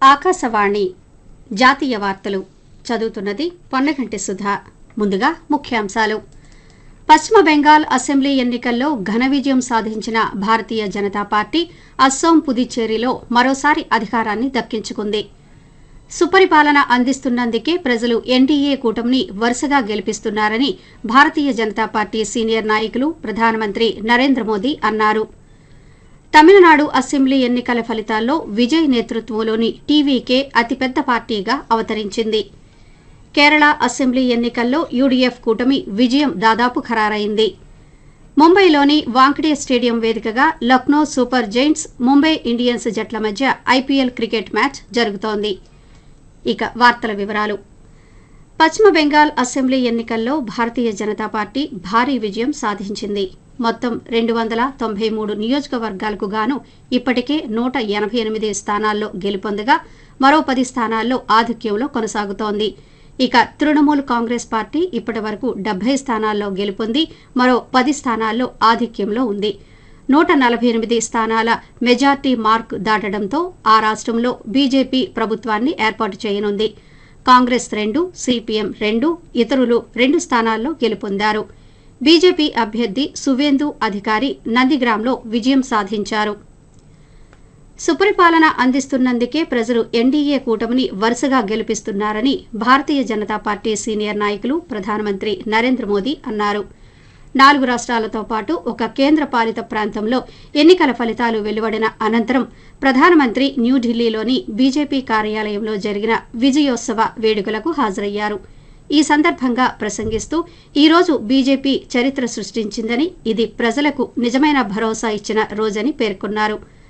ఆకాశవాణి జాతీయ వార్తలు చదువుతున్నది పొన్నగంటి సుధా ముందుగా ముఖ్యాంశాలు పశ్చిమ బెంగాల్ అసెంబ్లీ ఎన్నికల్లో ఘన విజయం సాధించిన భారతీయ జనతా పార్టీ అస్సోం పుదుచ్చేరిలో మరోసారి అధికారాన్ని దక్కించుకుంది సుపరిపాలన అందిస్తున్నందుకే ప్రజలు ఎన్డీఏ కూటమిని వరుసగా గెలిపిస్తున్నారని భారతీయ జనతా పార్టీ సీనియర్ నాయకులు ప్రధానమంత్రి నరేంద్ర మోదీ అన్నారు తమిళనాడు అసెంబ్లీ ఎన్నికల ఫలితాల్లో విజయ్ నేతృత్వంలోని టీవీకే అతిపెద్ద పార్టీగా అవతరించింది కేరళ అసెంబ్లీ ఎన్నికల్లో యూడీఎఫ్ కూటమి విజయం దాదాపు ఖరారైంది ముంబైలోని వాంకడే స్టేడియం వేదికగా Lucknow Super Giants Mumbai Indians జట్ల మధ్య ఐపీఎల్ క్రికెట్ మ్యాచ్ జరుగుతోంది ఇక వార్తల వివరాలు పశ్చిమ బెంగాల్ అసెంబ్లీ ఎన్నికల్లో భారతీయ జనతా పార్టీ భారీ విజయం సాధించింది మొత్తం రెండు వందల తొంభై మూడు నియోజకవర్గాలకు గాను ఇప్పటికే నూట ఎనభై ఎనిమిది స్థానాల్లో గెలుపొందగా మరో పది స్థానాల్లో ఆధిక్యంలో కొనసాగుతోంది ఇక తృణమూల్ కాంగ్రెస్ పార్టీ ఇప్పటి వరకు డెబ్బై స్థానాల్లో గెలుపొంది మరో పది స్థానాల్లో ఆధిక్యంలో ఉంది నూట నలభై ఎనిమిది స్థానాల మెజార్టీ మార్క్ దాటడంతో ఆ రాష్ట్రంలో బీజేపీ ప్రభుత్వాన్ని ఏర్పాటు చేయనుంది కాంగ్రెస్ రెండు సిపిఎం రెండు ఇతరులు రెండు స్థానాల్లో గెలుపొందారు బీజేపీ అభ్యర్థి సువేందు అధికారి నందిగ్రామ్లో విజయం సాధించారు సుపరిపాలన అందిస్తున్నందుకే ప్రజలు ఎన్డీఏ కూటమిని వరుసగా గెలిపిస్తున్నారని భారతీయ జనతా పార్టీ సీనియర్ నాయకులు ప్రధానమంత్రి నరేంద్ర మోదీ అన్నారు నాలుగు రాష్ట్రాలతో పాటు ఒక కేంద్ర పాలిత ప్రాంతంలో ఎన్నికల ఫలితాలు వెలువడిన అనంతరం ప్రధానమంత్రి న్యూఢిల్లీలోని బీజేపీ కార్యాలయంలో జరిగిన విజయోత్సవ వేడుకలకు హాజరయ్యారు ఈ సందర్భంగా ప్రసంగిస్తూ ఈ రోజు బీజేపీ చరిత్ర సృష్టించిందని ఇది ప్రజలకు నిజమైన భరోసా ఇచ్చిన రోజని పేర్కొన్నారు